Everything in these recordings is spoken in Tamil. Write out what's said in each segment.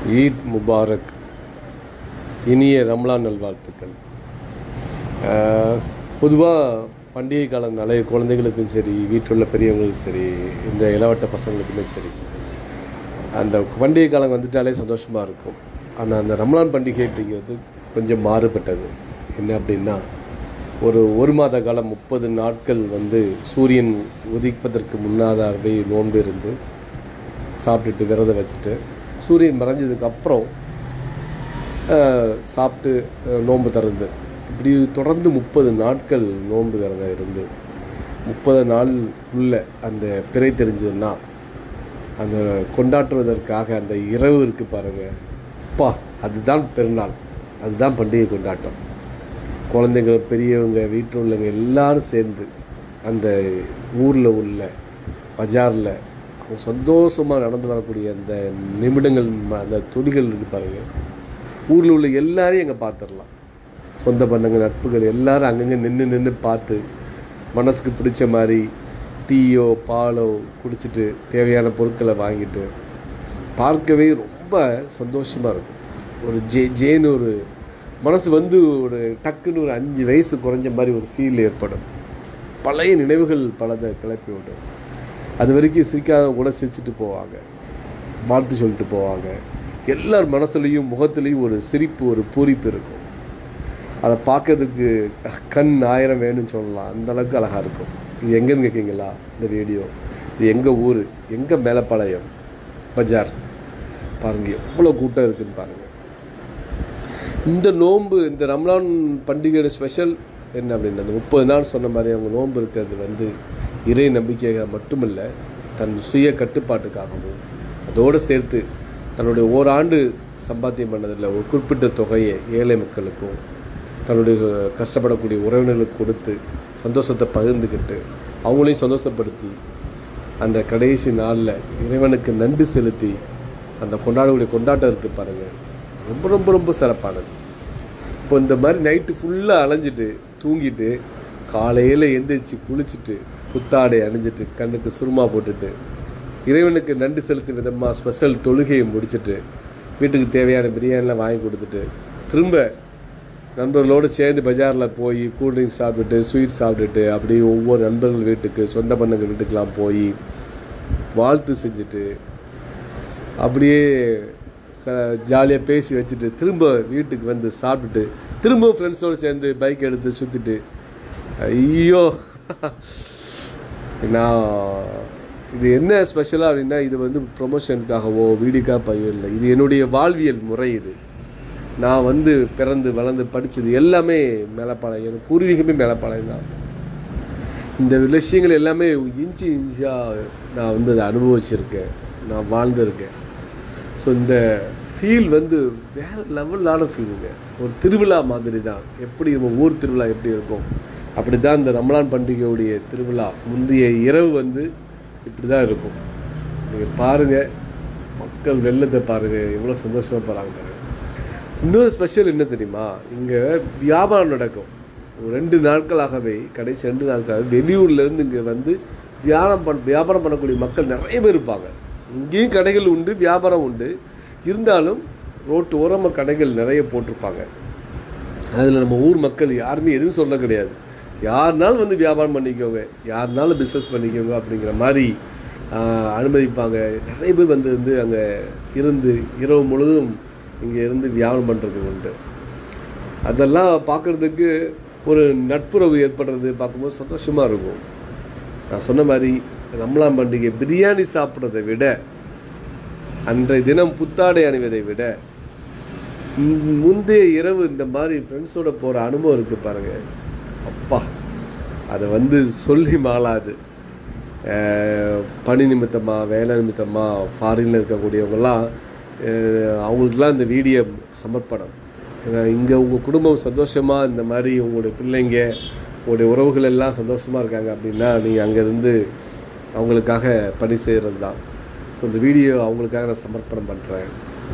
ஈத் முபாரக் இனிய ரம்லான் நல்வாழ்த்துக்கள் பொதுவாக பண்டிகை காலம்னாலே குழந்தைகளுக்கும் சரி வீட்டில் உள்ள பெரியவங்களுக்கும் சரி இந்த இளவட்ட பசங்களுக்குமே சரி அந்த பண்டிகை காலம் வந்துட்டாலே சந்தோஷமாக இருக்கும் ஆனால் அந்த ரம்லான் பண்டிகை அப்படிங்கிறது கொஞ்சம் மாறுபட்டது என்ன அப்படின்னா ஒரு ஒரு மாத காலம் முப்பது நாட்கள் வந்து சூரியன் உதிப்பதற்கு முன்னாதாகவே நோன்பு இருந்து சாப்பிட்டுட்டு விரதம் வச்சுட்டு சூரியன் மறைஞ்சதுக்கு அப்புறம் ஆஹ், சாப்பிட்டு ஆஹ், நோன்பு திறந்து இப்படி தொடர்ந்து முப்பது நாட்கள் நோன்பு விரதம் இருந்து முப்பது நாள் உள்ள அந்த பிறை தெரிஞ்சதுன்னா அந்த கொண்டாற்றுவதற்காக அந்த இரவு இருக்குது பாருங்கள் அப்பா அதுதான் பெருநாள் அதுதான் பண்டிகை கொண்டாட்டம் குழந்தைங்க பெரியவங்க வீட்டில் உள்ளவங்க எல்லாரும் சேர்ந்து அந்த ஊரில் உள்ள பஜாரில் அவங்க சந்தோஷமாக நடந்து வரக்கூடிய அந்த நிமிடங்கள் ம- அந்த துளிகள் இருக்கு பாருங்க ஊரில் உள்ள எல்லாரையும் அங்கே பார்த்துடலாம் சொந்த பந்தங்கள் நட்புகள் எல்லாரும் அங்கங்கே நின்று நின்று பார்த்து மனசுக்கு பிடிச்ச மாதிரி டீயோ பாலோ குடிச்சிட்டு தேவையான பொருட்களை வாங்கிட்டு பார்க்கவே ரொம்ப சந்தோஷமாக இருக்கும் ஒரு ஜே ஜேன்னு ஒரு மனசு வந்து ஒரு டக்குன்னு ஒரு அஞ்சு வயசு குறைஞ்ச மாதிரி ஒரு ஃபீல் ஏற்படும் பழைய நினைவுகள் பலதை கிளப்பி விடும் அது வரைக்கும் சிரிக்காத கூட சிரிச்சிட்டு போவாங்க வாழ்த்து சொல்லிட்டு போவாங்க எல்லார் மனசுலேயும் முகத்துலேயும் ஒரு சிரிப்பு ஒரு பூரிப்பு இருக்கும் அதை பார்க்கறதுக்கு கண் ஆயிரம் வேணும்னு சொல்லலாம் அந்த அளவுக்கு அழகாக இருக்கும் இது எங்கேன்னு கேட்குறீங்களா இந்த வீடியோ இது எங்கள் ஊர் எங்கள் மேலப்பாளையம் பஜார் பாருங்கள் எவ்வளோ கூட்டம் இருக்குன்னு பாருங்கள் இந்த நோன்பு இந்த ரம்லான் பண்டிகையோட ஸ்பெஷல் என்ன அப்படின்னா அந்த முப்பது நாள் சொன்ன மாதிரி அவங்க நோன்பு இருக்கிறது வந்து இறை நம்பிக்கையாக மட்டுமல்ல தன் சுய கட்டுப்பாட்டுக்காகவும் அதோடு சேர்த்து தன்னுடைய ஓராண்டு சம்பாத்தியம் பண்ணதில் ஒரு குறிப்பிட்ட தொகையை ஏழை மக்களுக்கும் தன்னுடைய கஷ்டப்படக்கூடிய உறவினர்களுக்கு கொடுத்து சந்தோஷத்தை பகிர்ந்துக்கிட்டு அவங்களையும் சந்தோஷப்படுத்தி அந்த கடைசி நாளில் இறைவனுக்கு நன்றி செலுத்தி அந்த கொண்டாடக்கூடிய கொண்டாட்டம் இருக்குது பாருங்கள் ரொம்ப ரொம்ப ரொம்ப சிறப்பானது இப்போ இந்த மாதிரி நைட்டு ஃபுல்லாக அலைஞ்சிட்டு தூங்கிட்டு காலையில் எந்திரிச்சு குளிச்சுட்டு புத்தாடை அணிஞ்சிட்டு கண்ணுக்கு சுருமா போட்டுட்டு இறைவனுக்கு நன்றி செலுத்தும் விதமாக ஸ்பெஷல் தொழுகையை முடிச்சிட்டு வீட்டுக்கு தேவையான பிரியாணிலாம் வாங்கி கொடுத்துட்டு திரும்ப நண்பர்களோடு சேர்ந்து பஜாரில் போய் கூல்ட்ரிங்க்ஸ் சாப்பிட்டுட்டு ஸ்வீட் சாப்பிட்டுட்டு அப்படியே ஒவ்வொரு நண்பர்கள் வீட்டுக்கு சொந்த பந்தங்கள் வீட்டுக்கெலாம் போய் வாழ்த்து செஞ்சுட்டு அப்படியே ச ஜாலியாக பேசி வச்சுட்டு திரும்ப வீட்டுக்கு வந்து சாப்பிட்டுட்டு திரும்ப ஃப்ரெண்ட்ஸோடு சேர்ந்து பைக் எடுத்து சுற்றிட்டு ஐயோ நான் இது என்ன ஸ்பெஷலாக அப்படின்னா இது வந்து ப்ரொமோஷனுக்காகவோ வீடியோக்காக பதிவு இல்லை இது என்னுடைய வாழ்வியல் முறை இது நான் வந்து பிறந்து வளர்ந்து படித்தது எல்லாமே மேலப்பாளையம் எனக்கு பூர்வீகமே மேலப்பாளையம் தான் இந்த விஷயங்கள் எல்லாமே இன்ச்சு இன்ச்சாக நான் வந்து அதை அனுபவிச்சிருக்கேன் நான் வாழ்ந்திருக்கேன் ஸோ இந்த ஃபீல் வந்து வேறு லெவலான ஃபீலுங்க ஒரு திருவிழா மாதிரி தான் எப்படி நம்ம ஊர் திருவிழா எப்படி இருக்கும் அப்படி தான் இந்த ரமலான் பண்டிகையுடைய திருவிழா முந்தைய இரவு வந்து இப்படி தான் இருக்கும் நீங்கள் பாருங்கள் மக்கள் வெள்ளத்தை பாருங்கள் எவ்வளோ சந்தோஷமாக போகிறாங்க பாருங்க. இன்னொரு ஸ்பெஷல் என்ன தெரியுமா இங்கே வியாபாரம் நடக்கும் ஒரு ரெண்டு நாட்களாகவே கடைசி ரெண்டு நாட்களாகவே வெளியூர்லேருந்து இங்கே வந்து வியாபாரம் பண் வியாபாரம் பண்ணக்கூடிய மக்கள் நிறைய பேர் இருப்பாங்க இங்கேயும் கடைகள் உண்டு வியாபாரம் உண்டு இருந்தாலும் ரோட்டு ஓரமாக கடைகள் நிறைய போட்டிருப்பாங்க அதில் நம்ம ஊர் மக்கள் யாருமே எதுவும் சொல்ல கிடையாது யாருனாலும் வந்து வியாபாரம் பண்ணிக்கோங்க யாருனாலும் பிஸ்னஸ் பண்ணிக்கோங்க அப்படிங்கிற மாதிரி ஆஹ், அனுமதிப்பாங்க நிறைய பேர் வந்து வந்து அங்கே இருந்து இரவு முழுவதும் இங்கே இருந்து வியாபாரம் பண்ணுறது உண்டு அதெல்லாம் பார்க்குறதுக்கு ஒரு நட்புறவு ஏற்படுறது பார்க்கும்போது சந்தோஷமாக இருக்கும் நான் சொன்ன மாதிரி ரம்லான் பண்டிகை பிரியாணி சாப்பிட்றதை விட அன்றைய தினம் புத்தாடை அணிவதை விட ம், முந்தைய இரவு இந்த மாதிரி ஃப்ரெண்ட்ஸோட போகிற அனுபவம் இருக்குது பாருங்கள் அப்பா அதை வந்து சொல்லி மாளாது அஹ், பணி நிமித்தமாக வேலை நிமித்தமாக ஃபாரினில் இருக்கக்கூடியவங்கெல்லாம் அஹ், அவங்களுக்கெல்லாம் இந்த வீடியோ சமர்ப்பணம் ஏன்னா இங்கே உங்கள் குடும்பம் சந்தோஷமாக இந்த மாதிரி உங்களுடைய பிள்ளைங்க உங்களுடைய உறவுகள் எல்லாம் சந்தோஷமாக இருக்காங்க அப்படின்னா நீங்கள் அங்கேருந்து அவங்களுக்காக பணி செய்கிறது தான் ஸோ இந்த வீடியோ அவங்களுக்காக நான் சமர்ப்பணம் பண்ணுறேன்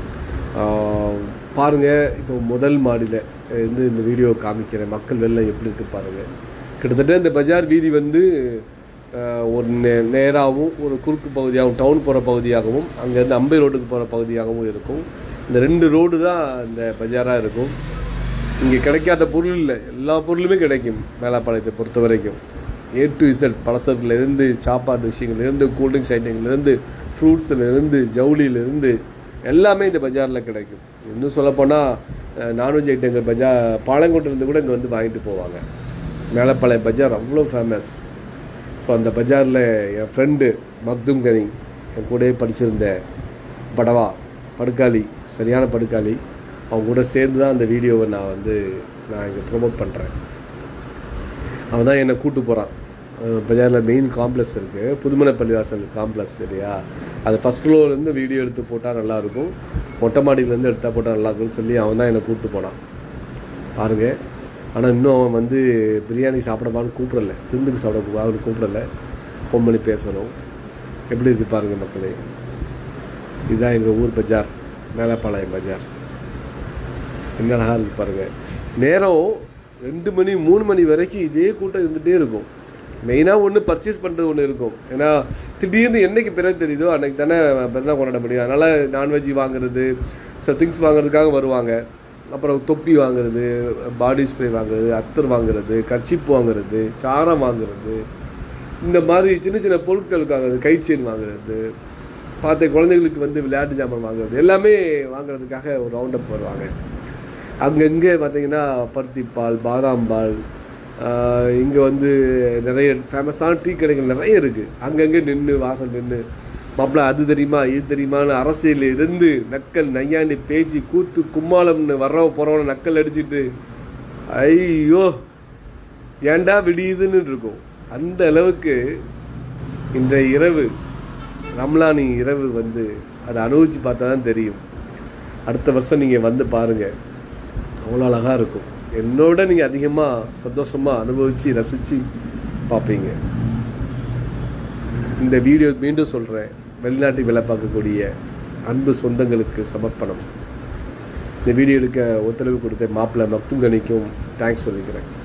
பாருங்கள் இப்போ முதல் மாடியில் இருந்து இந்த வீடியோ காமிக்கிறேன் மக்கள் வெள்ளம் எப்படி இருக்கு பாருங்கள் கிட்டத்தட்ட இந்த பஜார் வீதி வந்து ஆஹ், ஒரு நே நேராகவும் ஒரு குறுக்கு பகுதியாகவும் டவுன் போகிற பகுதியாகவும் அங்கேருந்து அம்பை ரோட்டுக்கு போகிற பகுதியாகவும் இருக்கும் இந்த ரெண்டு ரோடு தான் இந்த பஜாராக இருக்கும் இங்கே கிடைக்காத பொருள் இல்லை எல்லா பொருளுமே கிடைக்கும் மேலாப்பாளையத்தை பொறுத்த வரைக்கும் ஏ டு இசட் பலசரத்துலேருந்து சாப்பாடு விஷயங்கள்லேருந்து கூல்ட்ரிங்க்ஸ் ஐட்டங்கள்லேருந்து ஃப்ரூட்ஸ்லேருந்து ஜவுளியிலேருந்து எல்லாமே இந்த பஜாரில் கிடைக்கும் இன்னும் சொல்லப்போனால் நான்வெஜ் ஐட்டங்கள் பஜார் பாளையங்கோட்டிலேருந்து கூட இங்கே வந்து வாங்கிட்டு போவாங்க மேலப்பாளையம் பஜார் அவ்வளோ ஃபேமஸ் ஸோ அந்த பஜாரில் என் ஃப்ரெண்டு மக்தும் கனி என் கூடயே படிச்சிருந்த படவா படுக்காளி சரியான படுக்காளி அவங்க கூட சேர்ந்து தான் அந்த வீடியோவை நான் வந்து நான் இங்கே ப்ரொமோட் பண்ணுறேன் அவன் தான் என்னை கூட்டு போகிறான் பஜாரில் மெயின் காம்ப்ளெக்ஸ் இருக்குது புதுமனை பள்ளிவாசல் காம்ப்ளெக்ஸ் சரியா அது ஃபஸ்ட் ஃப்ளோர்லேருந்து வீடியோ எடுத்து போட்டால் நல்லாயிருக்கும் மொட்டை மாடியிலேருந்து எடுத்தால் போட்டால் நல்லாயிருக்கும்னு சொல்லி அவன் தான் என்னை கூப்பிட்டு போனான் பாருங்க ஆனால் இன்னும் அவன் வந்து பிரியாணி சாப்பிடவான்னு கூப்பிடல விருந்துக்கு சாப்பிட அவனுக்கு கூப்பிடல ஃபோன் பண்ணி பேசணும் எப்படி இருக்குது பாருங்கள் மக்களே இதுதான் எங்கள் ஊர் பஜார் மேலப்பாளையம் பஜார் என்ன அழகாக இருக்கு பாருங்கள் நேரம் ரெண்டு மணி மூணு மணி வரைக்கும் இதே கூட்டம் இருந்துகிட்டே இருக்கும் மெயினாக ஒன்று பர்ச்சேஸ் பண்ணுறது ஒன்று இருக்கும் ஏன்னா திடீர்னு என்னைக்கு பிறகு தெரியுதோ அன்னைக்கு தானே பிறந்தா கொண்டாட முடியும் அதனால் நான்வெஜ் வாங்குறது சில திங்ஸ் வாங்குறதுக்காக வருவாங்க அப்புறம் தொப்பி வாங்குறது பாடி ஸ்ப்ரே வாங்குறது அத்தர் வாங்குறது கர்ச்சிப்பு வாங்குறது சாரம் வாங்குறது இந்த மாதிரி சின்ன சின்ன பொருட்களுக்கு வாங்குறது கை செயின் வாங்குறது பார்த்த குழந்தைகளுக்கு வந்து விளையாட்டு ஜாமான் வாங்குறது எல்லாமே வாங்குறதுக்காக ஒரு ரவுண்ட் அப் வருவாங்க அங்கங்கே பார்த்தீங்கன்னா பருத்தி பால் பாதாம் பால் இங்கே வந்து நிறைய ஃபேமஸான டீ கடைகள் நிறைய இருக்குது அங்கங்கே நின்று வாசல் நின்று மாப்பிள்ள அது தெரியுமா இது தெரியுமான்னு அரசியல் இருந்து நக்கல் நையாண்டி பேச்சு கூத்து கும்மாளம்னு வர்றவ போகிறவன நக்கல் அடிச்சிட்டு ஐயோ ஏன்டா விடியுதுன்னு இருக்கும் அந்த அளவுக்கு இன்றைய இரவு ரம்லானி இரவு வந்து அதை அனுபவித்து பார்த்தா தான் தெரியும் அடுத்த வருஷம் நீங்கள் வந்து பாருங்கள் அவ்வளோ அழகாக இருக்கும் என்னோட நீங்கள் அதிகமாக சந்தோஷமாக அனுபவித்து ரசித்து பார்ப்பீங்க இந்த வீடியோ மீண்டும் சொல்கிறேன் வெளிநாட்டு வேலை பார்க்கக்கூடிய அன்பு சொந்தங்களுக்கு சமர்ப்பணம் இந்த வீடியோ எடுக்க ஒத்துழைப்பு கொடுத்த மாப்பிள்ளை மக்துங்கனிக்கும் தேங்க்ஸ் சொல்லிக்கிறேன்